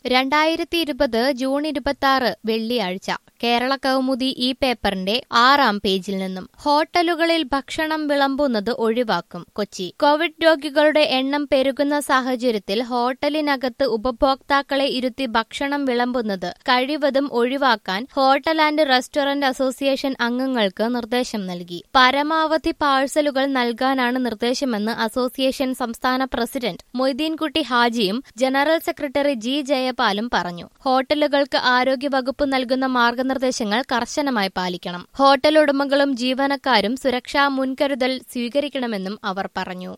രണ്ടായിരത്തി ഇരുപത് ജൂൺ ഇരുപത്തി ആറ് വെള്ളിയാഴ്ച കേരള കൗമുദി ഈ പേപ്പറിന്റെ ആറാം പേജിൽ നിന്നും ഹോട്ടലുകളിൽ ഭക്ഷണം വിളമ്പുന്നത് ഒഴിവാക്കും കൊച്ചി കോവിഡ് രോഗികളുടെ എണ്ണം പെരുകുന്ന സാഹചര്യത്തിൽ ഹോട്ടലിനകത്ത് ഉപഭോക്താക്കളെ ഇരുത്തി ഭക്ഷണം വിളമ്പുന്നത് കഴിവതും ഒഴിവാക്കാൻ ഹോട്ടൽ ആൻഡ് റെസ്റ്റോറന്റ് അസോസിയേഷൻ അംഗങ്ങൾക്ക് നിർദ്ദേശം നൽകി പരമാവധി പാഴ്സലുകൾ നൽകാനാണ് നിർദ്ദേശമെന്ന് അസോസിയേഷൻ സംസ്ഥാന പ്രസിഡന്റ് മൊയ്തീൻകുട്ടി ഹാജിയും ജനറൽ സെക്രട്ടറി ജി ജയപാലും പറഞ്ഞു ഹോട്ടലുകൾക്ക് ആരോഗ്യവകുപ്പ് നൽകുന്ന മാർഗനിർദ്ദേശങ്ങൾ കർശനമായി പാലിക്കണം ഹോട്ടൽ ഉടമകളും ജീവനക്കാരും സുരക്ഷാ മുൻകരുതൽ സ്വീകരിക്കണമെന്നും അവർ പറഞ്ഞു